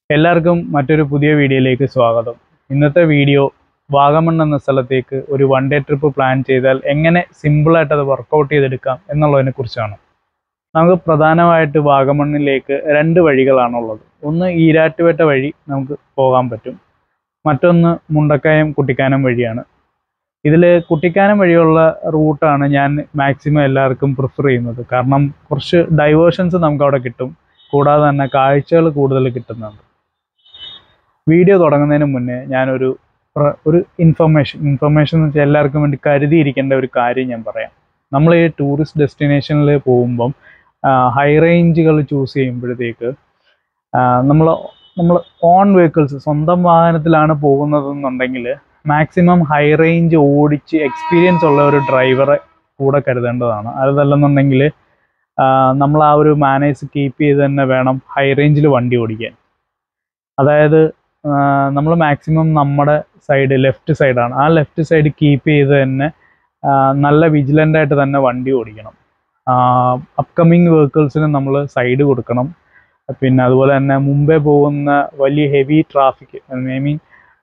എല്ലാവർക്കും മറ്റൊരു പുതിയ വീഡിയോയിലേക്ക് സ്വാഗതം ഇന്നത്തെ വീഡിയോ വാഗമൺ എന്ന സ്ഥലത്തേക്ക് ഒരു വൺ ഡേ ട്രിപ്പ് പ്ലാൻ ചെയ്താൽ എങ്ങനെ സിമ്പിളായിട്ട് അത് വർക്കൗട്ട് ചെയ്തെടുക്കാം എന്നുള്ളതിനെ കുറിച്ചാണ് നമുക്ക് പ്രധാനമായിട്ട് വാഗമണ്ണിലേക്ക് രണ്ട് വഴികളാണുള്ളത് ഒന്ന് ഈരാറ്റുപേട്ട വഴി നമുക്ക് പോകാൻ പറ്റും മറ്റൊന്ന് മുണ്ടക്കയം കുട്ടിക്കാനം വഴിയാണ് ഇതിൽ കുട്ടിക്കാനം വഴിയുള്ള റൂട്ടാണ് ഞാൻ മാക്സിമം എല്ലാവർക്കും പ്രിഫർ ചെയ്യുന്നത് കാരണം കുറച്ച് ഡൈവേർഷൻസ് നമുക്ക് അവിടെ കിട്ടും കൂടാതെ തന്നെ കാഴ്ചകൾ കൂടുതൽ കിട്ടുന്നുണ്ട് വീഡിയോ തുടങ്ങുന്നതിന് മുന്നേ ഞാനൊരു പ്ര- ഒരു ഇൻഫർമേഷൻ ഇൻഫർമേഷൻ എന്ന് വെച്ചാൽ എല്ലാവർക്കും വേണ്ടി കരുതിയിരിക്കേണ്ട ഒരു കാര്യം ഞാൻ പറയാം നമ്മൾ ഈ ടൂറിസ്റ്റ് ഡെസ്റ്റിനേഷനിൽ പോകുമ്പം ഹൈ റേഞ്ചുകൾ ചൂസ് ചെയ്യുമ്പോഴത്തേക്ക് നമ്മൾ നമ്മൾ ഓൺ വെഹിക്കിൾസ് സ്വന്തം വാഹനത്തിലാണ് പോകുന്നതെന്നുണ്ടെങ്കിൽ മാക്സിമം ഹൈ റേഞ്ച് ഓടിച്ച് എക്സ്പീരിയൻസ് ഉള്ള ഒരു ഡ്രൈവറെ കൂടെ കരുതേണ്ടതാണ് അതല്ലെന്നുണ്ടെങ്കിൽ നമ്മൾ ആ ഒരു മാനേജ് കീപ്പ് ചെയ്ത് തന്നെ വേണം ഹൈ റേഞ്ചിൽ വണ്ടി ഓടിക്കാൻ അതായത് നമ്മൾ മാക്സിമം നമ്മുടെ സൈഡ് ലെഫ്റ്റ് സൈഡാണ് ആ ലെഫ്റ്റ് സൈഡ് കീപ്പ് ചെയ്ത് തന്നെ ആ, നല്ല വിജിലൻ്റ് ആയിട്ട് തന്നെ വണ്ടി ഓടിക്കണം അപ്കമിങ് വെഹിക്കിൾസിന് നമ്മൾ സൈഡ് കൊടുക്കണം പിന്നെ അതുപോലെ തന്നെ മുമ്പേ പോകുന്ന വലിയ heavy traffic I mean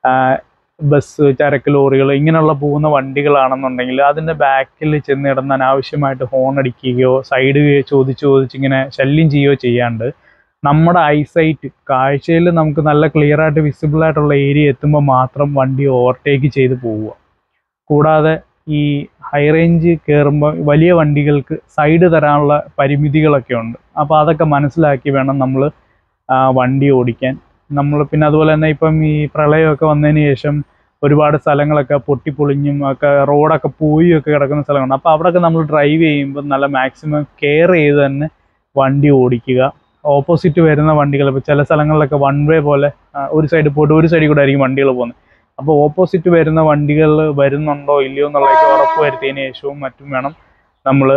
bus ചരക്ക് ലോറികൾ ഇങ്ങനെയുള്ള പോകുന്ന വണ്ടികളാണെന്നുണ്ടെങ്കിൽ അതിൻ്റെ ബാക്കിൽ ചെന്നിടന്ന് അനാവശ്യമായിട്ട് ഹോൺ അടിക്കുകയോ സൈഡ് ചോദിച്ച് ചോദിച്ച് ഇങ്ങനെ ശല്യം ചെയ്യുകയോ ചെയ്യാണ്ട് നമ്മുടെ ഐസൈറ്റ് കാഴ്ചയിൽ നമുക്ക് നല്ല ക്ലിയർ ആയിട്ട് വിസിബിൾ ആയിട്ടുള്ള ഏരിയ എത്തുമ്പോൾ മാത്രം വണ്ടി ഓവർടേക്ക് ചെയ്ത് പോവുക കൂടാതെ ഈ ഹൈ റേഞ്ച് കയറുമ്പോൾ വലിയ വണ്ടികൾക്ക് സൈഡ് തരാനുള്ള പരിമിതികളൊക്കെ ഉണ്ട് അപ്പോൾ അതൊക്കെ മനസ്സിലാക്കി വേണം നമ്മൾ വണ്ടി ഓടിക്കാൻ നമ്മൾ പിന്നെ അതുപോലെ തന്നെ ഇപ്പം ഈ പ്രളയമൊക്കെ വന്നതിന് ശേഷം ഒരുപാട് സ്ഥലങ്ങളൊക്കെ പൊട്ടിപ്പൊളിഞ്ഞും ഒക്കെ റോഡൊക്കെ പോയി ഒക്കെ കിടക്കുന്ന സ്ഥലങ്ങളുണ്ട് അപ്പോൾ അവിടെയൊക്കെ നമ്മൾ ഡ്രൈവ് ചെയ്യുമ്പോൾ നല്ല മാക്സിമം കെയർ ചെയ്ത് തന്നെ വണ്ടി ഓടിക്കുക ഓപ്പോസിറ്റ് വരുന്ന വണ്ടികൾ ഇപ്പോൾ ചില സ്ഥലങ്ങളിലൊക്കെ വൺ വേ പോലെ ആ, ഒരു സൈഡിൽ പോയിട്ട് ഒരു സൈഡിൽ കൂടെ ആയിരിക്കും വണ്ടികൾ പോകുന്നത് അപ്പോൾ ഓപ്പോസിറ്റ് വരുന്ന വണ്ടികൾ വരുന്നുണ്ടോ ഇല്ലയോ എന്നുള്ളതൊക്കെ ഉറപ്പ് വരുത്തിയതിന് ശേഷവും മറ്റും വേണം നമ്മൾ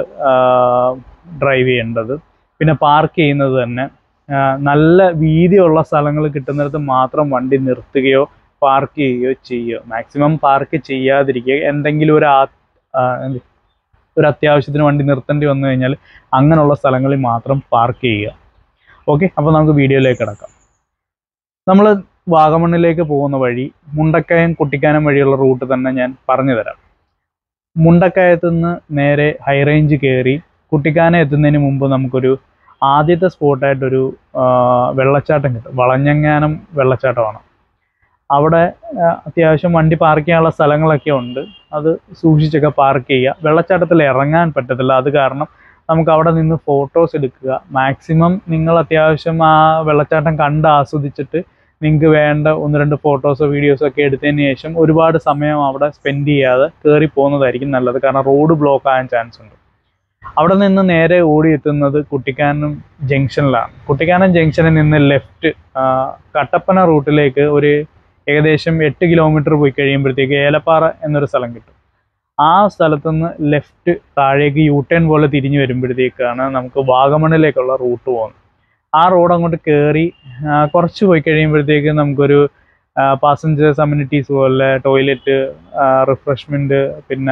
ഡ്രൈവ് ചെയ്യേണ്ടത് പിന്നെ പാർക്ക് ചെയ്യുന്നത് തന്നെ ആ, നല്ല വീതിയുള്ള സ്ഥലങ്ങൾ കിട്ടുന്നിടത്ത് മാത്രം വണ്ടി നിർത്തുകയോ പാർക്ക് ചെയ്യുകയോ ചെയ്യുക മാക്സിമം പാർക്ക് ചെയ്യാതിരിക്കുക എന്തെങ്കിലും ഒരു ആ ആ, എന്ത് ഒരു അത്യാവശ്യത്തിന് വണ്ടി നിർത്തേണ്ടി വന്നു കഴിഞ്ഞാൽ അങ്ങനെയുള്ള സ്ഥലങ്ങളിൽ മാത്രം പാർക്ക് ചെയ്യുക ഓക്കെ അപ്പോൾ നമുക്ക് വീഡിയോയിലേക്ക് കിടക്കാം നമ്മൾ വാഗമണ്ണിലേക്ക് പോകുന്ന വഴി മുണ്ടക്കയം കുട്ടിക്കാനം വഴിയുള്ള റൂട്ട് തന്നെ ഞാൻ പറഞ്ഞു തരാം മുണ്ടക്കയത്ത് നിന്ന് നേരെ ഹൈ റേഞ്ച് കയറി കുട്ടിക്കാനം എത്തുന്നതിന് മുമ്പ് നമുക്കൊരു ആദ്യത്തെ സ്പോട്ടായിട്ടൊരു ആ, വെള്ളച്ചാട്ടം കിട്ടും വളഞ്ഞങ്ങാനം വെള്ളച്ചാട്ടമാണ് അവിടെ ആ, അത്യാവശ്യം വണ്ടി പാർക്ക് ചെയ്യാനുള്ള സ്ഥലങ്ങളൊക്കെ ഉണ്ട് അത് സൂക്ഷിച്ചൊക്കെ പാർക്ക് ചെയ്യുക വെള്ളച്ചാട്ടത്തിൽ ഇറങ്ങാൻ പറ്റത്തില്ല അത് കാരണം നമുക്ക് അവിടെ നിന്ന് ഫോട്ടോസ് എടുക്കുക മാക്സിമം നിങ്ങൾ അത്യാവശ്യം ആ വെള്ളച്ചാട്ടം കണ്ട് ആസ്വദിച്ചിട്ട് നിങ്ങൾക്ക് വേണ്ട ഒന്ന് രണ്ട് ഫോട്ടോസോ വീഡിയോസോ ഒക്കെ എടുത്തതിന് ശേഷം ഒരുപാട് സമയം അവിടെ സ്പെൻഡ് ചെയ്യാതെ കയറി പോകുന്നതായിരിക്കും നല്ലത് കാരണം റോഡ് ബ്ലോക്ക് ആകാൻ ചാൻസ് ഉണ്ട് അവിടെ നിന്ന് നേരെ ഓടി എത്തുന്നത് കുട്ടിക്കാനം ജംഗ്ഷനിലാണ് കുട്ടിക്കാനം ജംഗ്ഷനിൽ നിന്ന് ലെഫ്റ്റ് കട്ടപ്പന റൂട്ടിലേക്ക് ഒരു ഏകദേശം എട്ട് കിലോമീറ്റർ പോയി കഴിയുമ്പോഴത്തേക്ക് ഏലപ്പാറ എന്നൊരു സ്ഥലം കിട്ടും ആ സ്ഥലത്തുനിന്ന് ലെഫ്റ്റ് താഴേക്ക് യു ടേൺ പോലെ തിരിഞ്ഞു വരുമ്പോഴത്തേക്കാണ് നമുക്ക് വാഗമണിലേക്കുള്ള റൂട്ട് പോകുന്നത് ആ റോഡ് അങ്ങോട്ട് കയറി ആ, കുറച്ച് പോയി കഴിയുമ്പോഴത്തേക്ക് നമുക്കൊരു പാസഞ്ചേഴ്സ് അമ്യൂണിറ്റീസ് പോലെ ടോയ്ലറ്റ് റിഫ്രഷ്മെൻറ്റ് പിന്നെ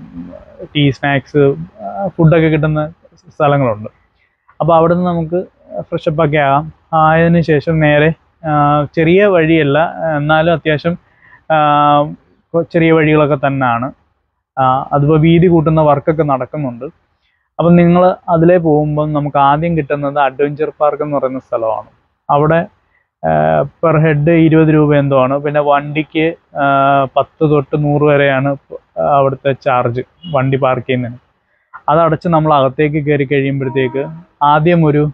ടീ സ്നാക്സ് ഫുഡൊക്കെ കിട്ടുന്ന സ്ഥലങ്ങളുണ്ട് അപ്പോൾ അവിടെ നിന്ന് നമുക്ക് ഫ്രഷപ്പ് ഒക്കെ ആകാം ആയതിനു ശേഷം നേരെ ആ, ചെറിയ വഴിയല്ല എന്നാലും അത്യാവശ്യം ആ, കൊ- ചെറിയ വഴികളൊക്കെ തന്നെയാണ് അതിപ്പോൾ വീതി കൂട്ടുന്ന വർക്കൊക്കെ നടക്കുന്നുണ്ട് അപ്പം നിങ്ങൾ അതിലേ പോകുമ്പം നമുക്ക് ആദ്യം കിട്ടുന്നത് അഡ്വഞ്ചർ പാർക്ക് എന്ന് പറയുന്ന സ്ഥലമാണ് അവിടെ പെർ ഹെഡ് ഇരുപത് രൂപ എന്തോ ആണ് പിന്നെ വണ്ടിക്ക് ആ, പത്ത് തൊട്ട് നൂറ് വരെയാണ് പ- അവിടുത്തെ ചാർജ് വണ്ടി പാർക്ക് ചെയ്യുന്നതിന് അത് അടച്ച് നമ്മൾ അകത്തേക്ക് കയറി കഴിയുമ്പോഴത്തേക്ക് ആദ്യം ഒരു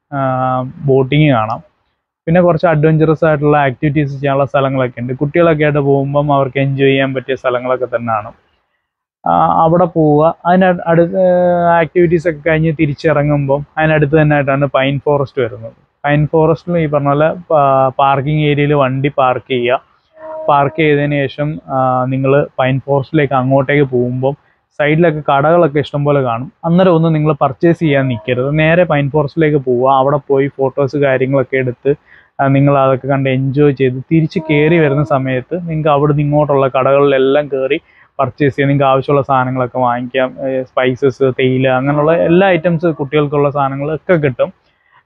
ബോട്ടിങ് കാണാം പിന്നെ കുറച്ച് അഡ്വഞ്ചറസ് ആയിട്ടുള്ള ആക്ടിവിറ്റീസ് ചെയ്യാനുള്ള സ്ഥലങ്ങളൊക്കെ ഉണ്ട് കുട്ടികളൊക്കെ ആയിട്ട് പോകുമ്പം അവർക്ക് എൻജോയ് ചെയ്യാൻ പറ്റിയ സ്ഥലങ്ങളൊക്കെ തന്നെയാണ് ആ, അവിടെ പോവുക അതിന് അടുത്ത് ആക്ടിവിറ്റീസ് ഒക്കെ കഴിഞ്ഞ് തിരിച്ചിറങ്ങുമ്പോൾ അതിനടുത്ത് തന്നെ ആയിട്ടാണ് പൈൻ ഫോറസ്റ്റ് വരുന്നത് പൈൻ ഫോറസ്റ്റിൽ ഈ പറഞ്ഞ പോലെ പാർക്കിംഗ് ഏരിയയിൽ വണ്ടി പാർക്ക് ചെയ്യുക പാർക്ക് ചെയ്തതിന് ശേഷം നിങ്ങൾ പൈൻ ഫോറസ്റ്റിലേക്ക് അങ്ങോട്ടേക്ക് പോകുമ്പം സൈഡിലൊക്കെ കടകളൊക്കെ ഇഷ്ടംപോലെ കാണും അന്നേരം ഒന്നും നിങ്ങൾ പർച്ചേസ് ചെയ്യാൻ നിൽക്കരുത് നേരെ പൈൻ ഫോറസ്റ്റിലേക്ക് പോവുക അവിടെ പോയി ഫോട്ടോസ് കാര്യങ്ങളൊക്കെ എടുത്ത് ആ, നിങ്ങൾ അതൊക്കെ കണ്ട് എൻജോയ് ചെയ്ത് തിരിച്ച് കയറി വരുന്ന സമയത്ത് നിങ്ങൾക്ക് അവിടെ നിന്ന് ഇങ്ങോട്ടുള്ള കടകളിലെല്ലാം കയറി പർച്ചേസ് ചെയ്യാം നിങ്ങൾക്ക് ആവശ്യമുള്ള സാധനങ്ങളൊക്കെ വാങ്ങിക്കാം സ്പൈസസ് തേയില അങ്ങനെയുള്ള എല്ലാ ഐറ്റംസ് കുട്ടികൾക്കുള്ള സാധനങ്ങളൊക്കെ കിട്ടും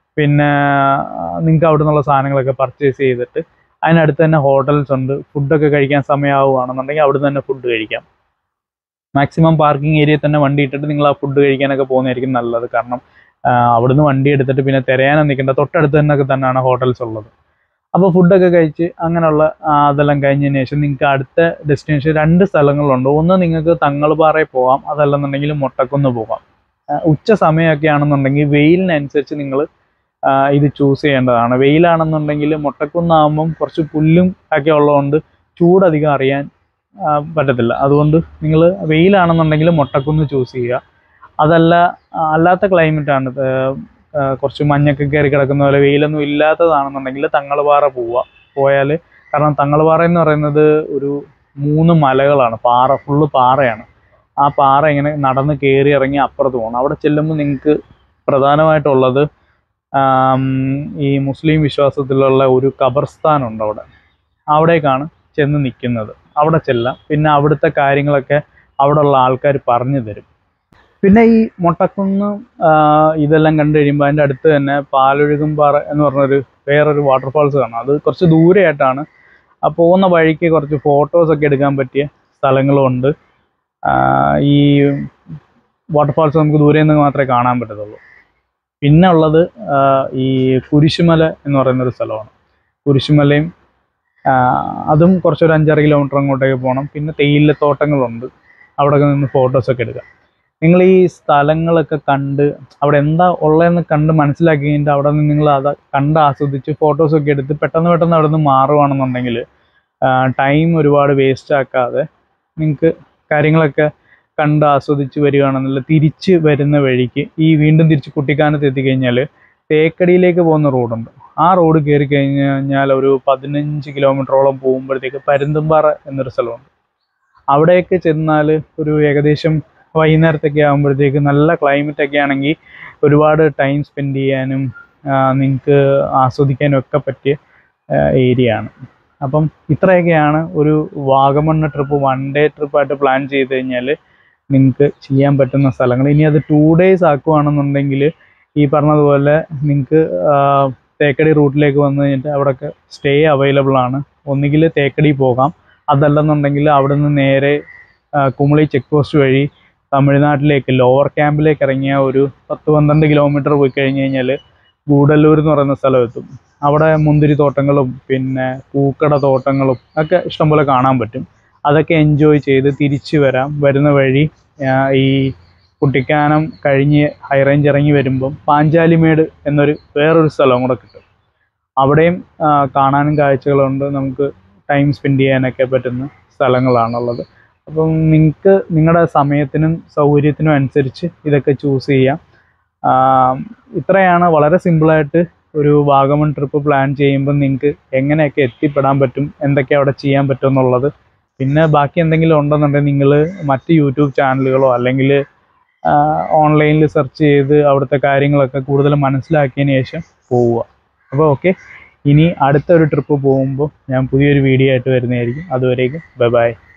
പിന്നെ നിങ്ങൾക്ക് അവിടെ നിന്നുള്ള സാധനങ്ങളൊക്കെ പർച്ചേസ് ചെയ്തിട്ട് അതിനടുത്ത് തന്നെ ഹോട്ടൽസ് ഉണ്ട് ഫുഡൊക്കെ കഴിക്കാൻ സമയമാവുകയാണെന്നുണ്ടെങ്കിൽ അവിടെ തന്നെ ഫുഡ് കഴിക്കാം മാക്സിമം പാർക്കിംഗ് ഏരിയയിൽ തന്നെ വണ്ടി ഇട്ടിട്ട് നിങ്ങൾ ആ ഫുഡ് കഴിക്കാനൊക്കെ പോകുന്നതായിരിക്കും നല്ലത് കാരണം ആ, അവിടുന്ന് വണ്ടി എടുത്തിട്ട് പിന്നെ തിരയാനും നിൽക്കേണ്ട തൊട്ടടുത്ത് തന്നെ തന്നെയാണ് ഹോട്ടൽസ് ഉള്ളത് അപ്പോൾ ഫുഡൊക്കെ കഴിച്ച് അങ്ങനെയുള്ള ആ, അതെല്ലാം കഴിഞ്ഞതിന് ശേഷം നിങ്ങൾക്ക് അടുത്ത ഡെസ്റ്റിനേഷൻ രണ്ട് സ്ഥലങ്ങളുണ്ട് ഒന്ന് നിങ്ങൾക്ക് തങ്ങൾപാറയിൽ പോകാം അതല്ലെന്നുണ്ടെങ്കിൽ മുട്ടക്കുന്ന് പോകാം ആ, ഉച്ച സമയമൊക്കെ ആണെന്നുണ്ടെങ്കിൽ വെയിലിനനുസരിച്ച് നിങ്ങൾ ഇത് ചൂസ് ചെയ്യേണ്ടതാണ് വെയിലാണെന്നുണ്ടെങ്കിൽ മുട്ടക്കുന്നാകുമ്പം കുറച്ച് പുല്ലും ഒക്കെ ഉള്ളതുകൊണ്ട് ചൂടധികം അറിയാൻ ആ, പറ്റത്തില്ല അതുകൊണ്ട് നിങ്ങൾ വെയിലാണെന്നുണ്ടെങ്കിൽ മുട്ടക്കുന്ന് ചൂസ് ചെയ്യുക അതല്ല ആ, അല്ലാത്ത ക്ലൈമറ്റ് ആണ് ഇത്, ആ, കുറച്ച് മഞ്ഞൊക്കെ കയറി കിടക്കുന്ന പോലെ വെയിലൊന്നും ഇല്ലാത്തതാണെന്നുണ്ടെങ്കിൽ തങ്ങൾപാറ പോവുക പോയാൽ കാരണം തങ്ങൾപാറ എന്ന് പറയുന്നത് ഒരു മൂന്ന് മലകളാണ് പാറ ഫുള്ള് പാറയാണ് ആ പാറ ഇങ്ങനെ നടന്ന് കയറി ഇറങ്ങി അപ്പുറത്ത് പോകണം അവിടെ ചെല്ലുമ്പോൾ നിങ്ങൾക്ക് പ്രധാനമായിട്ടുള്ളത് ആം, ഈ മുസ്ലിം വിശ്വാസത്തിലുള്ള ഒരു ഖബർസ്ഥാനുണ്ട് അവിടെ അവിടേക്കാണ് ചെന്ന് നിൽക്കുന്നത് അവിടെ ചെല്ലാം പിന്നെ അവിടുത്തെ കാര്യങ്ങളൊക്കെ അവിടെയുള്ള ആൾക്കാർ പറഞ്ഞു തരും പിന്നെ ഈ മുട്ടക്കുന്ന് ആ, ഇതെല്ലാം കണ്ടു കഴിയുമ്പോൾ അതിൻ്റെ അടുത്ത് തന്നെ പാലൊഴുകുംപാറ എന്ന് പറഞ്ഞൊരു വേറൊരു വാട്ടർഫാൾസ് കാണാം അത് കുറച്ച് ദൂരെയായിട്ടാണ് ആ പോകുന്ന വഴിക്ക് കുറച്ച് ഫോട്ടോസ് ഒക്കെ എടുക്കാൻ പറ്റിയ സ്ഥലങ്ങളും ഉണ്ട് ആ, ഈ വാട്ടർഫാൾസ് നമുക്ക് ദൂരെ നിന്ന് മാത്രമേ കാണാൻ പറ്റത്തുള്ളൂ പിന്നെ ഉള്ളത് ആ, ഈ കുരിശുമല എന്ന് പറയുന്ന ഒരു സ്ഥലമാണ് കുരിശുമലയും ആ, അതും കുറച്ചൊരു അഞ്ചാറ് കിലോമീറ്റർ അങ്ങോട്ടേക്ക് പോകണം പിന്നെ തേയിലത്തോട്ടങ്ങളുണ്ട് അവിടെ നിന്ന് ഫോട്ടോസൊക്കെ എടുക്കാം നിങ്ങൾ ഈ സ്ഥലങ്ങളൊക്കെ കണ്ട് അവിടെ എന്താ ഉള്ളതെന്ന് കണ്ട് മനസ്സിലാക്കി കഴിഞ്ഞിട്ട് അവിടെ നിന്ന് നിങ്ങൾ അത് കണ്ട് ആസ്വദിച്ച് ഫോട്ടോസൊക്കെ എടുത്ത് പെട്ടെന്ന് പെട്ടെന്ന് അവിടെ നിന്ന് മാറുകയാണെന്നുണ്ടെങ്കിൽ ടൈം ഒരുപാട് വേസ്റ്റ് ആക്കാതെ നിങ്ങൾക്ക് കാര്യങ്ങളൊക്കെ കണ്ട് ആസ്വദിച്ച് വരികയാണെന്നുള്ള തിരിച്ച് വരുന്ന വഴിക്ക് ഈ വീണ്ടും തിരിച്ച് കുട്ടിക്കാനത്ത് എത്തിക്കഴിഞ്ഞാൽ തേക്കടിയിലേക്ക് പോകുന്ന റോഡുണ്ട് ആ റോഡ് കയറി കഴിഞ്ഞ് കഴിഞ്ഞാൽ ഒരു പതിനഞ്ച് കിലോമീറ്ററോളം പോകുമ്പോഴത്തേക്ക് പരുന്തുംപാറ എന്നൊരു സ്ഥലമുണ്ട് അവിടെയൊക്കെ ചെന്നാൽ ഒരു ഏകദേശം വൈകുന്നേരത്തൊക്കെ ആകുമ്പോഴത്തേക്ക് നല്ല ക്ലൈമറ്റ് ഒക്കെ ആണെങ്കിൽ ഒരുപാട് ടൈം സ്പെൻഡ് ചെയ്യാനും നിങ്ങൾക്ക് ആസ്വദിക്കാനും ഒക്കെ പറ്റിയ ഏരിയ ആണ് അപ്പം ഇത്രയൊക്കെയാണ് ഒരു വാഗമണ്ണ് ട്രിപ്പ് വൺ ഡേ ട്രിപ്പായിട്ട് പ്ലാൻ ചെയ്ത് കഴിഞ്ഞാൽ നിങ്ങൾക്ക് ചെയ്യാൻ പറ്റുന്ന സ്ഥലങ്ങൾ ഇനി അത് ടു ഡേയ്സ് ആക്കുവാണെന്നുണ്ടെങ്കിൽ ഈ പറഞ്ഞതുപോലെ നിങ്ങൾക്ക് തേക്കടി റൂട്ടിലേക്ക് വന്നു കഴിഞ്ഞിട്ട് അവിടെയൊക്കെ സ്റ്റേ അവൈലബിൾ ആണ് ഒന്നുകിൽ തേക്കടി പോകാം അതല്ലെന്നുണ്ടെങ്കിൽ അവിടെ നിന്ന് നേരെ ആ, കുമളി ചെക്ക് പോസ്റ്റ് വഴി തമിഴ്നാട്ടിലേക്ക് ലോവർ ക്യാമ്പിലേക്ക് ഇറങ്ങിയ ഒരു പത്ത് പന്ത്രണ്ട് കിലോമീറ്റർ പോയി കഴിഞ്ഞ് കഴിഞ്ഞാൽ ഗൂഡല്ലൂർ എന്ന് പറയുന്ന സ്ഥലം എത്തും അവിടെ മുന്തിരി തോട്ടങ്ങളും പിന്നെ പൂക്കട തോട്ടങ്ങളും ഒക്കെ ഇഷ്ടംപോലെ കാണാൻ പറ്റും അതൊക്കെ എൻജോയ് ചെയ്ത് തിരിച്ചു വരാം വരുന്ന വഴി ആ, ഈ കുട്ടിക്കാനം കഴിഞ്ഞ് ഹൈ റേഞ്ച് ഇറങ്ങി വരുമ്പം പാഞ്ചാലിമേട് എന്നൊരു വേറൊരു സ്ഥലവും കൂടെ കിട്ടും അവിടെയും ആ, കാണാനും കാഴ്ചകളുണ്ട് നമുക്ക് ടൈം സ്പെൻഡ് ചെയ്യാനൊക്കെ പറ്റുന്ന സ്ഥലങ്ങളാണുള്ളത് അപ്പം നിങ്ങൾക്ക് നിങ്ങളുടെ സമയത്തിനും സൗകര്യത്തിനും അനുസരിച്ച് ഇതൊക്കെ ചൂസ് ചെയ്യാം ആ, ഇത്രയാണ് വളരെ സിമ്പിളായിട്ട് ഒരു വാഗമൺ ട്രിപ്പ് പ്ലാൻ ചെയ്യുമ്പോൾ നിങ്ങൾക്ക് എങ്ങനെയൊക്കെ എത്തിപ്പെടാൻ പറ്റും എന്തൊക്കെ അവിടെ ചെയ്യാൻ പറ്റും എന്നുള്ളത് പിന്നെ ബാക്കി എന്തെങ്കിലും ഉണ്ടെന്നുണ്ടെങ്കിൽ നിങ്ങൾ മറ്റ് യൂട്യൂബ് ചാനലുകളോ അല്ലെങ്കിൽ ഓൺലൈനിൽ സെർച്ച് ചെയ്ത് അവിടുത്തെ കാര്യങ്ങളൊക്കെ കൂടുതൽ മനസ്സിലാക്കിയതിന് ശേഷം പോവുക അപ്പോൾ ഓക്കെ ഇനി അടുത്ത ഒരു ട്രിപ്പ് പോകുമ്പോൾ ഞാൻ പുതിയൊരു വീഡിയോ ആയിട്ട് വരുന്നതായിരിക്കും അതുവരേക്കും ബൈ ബൈ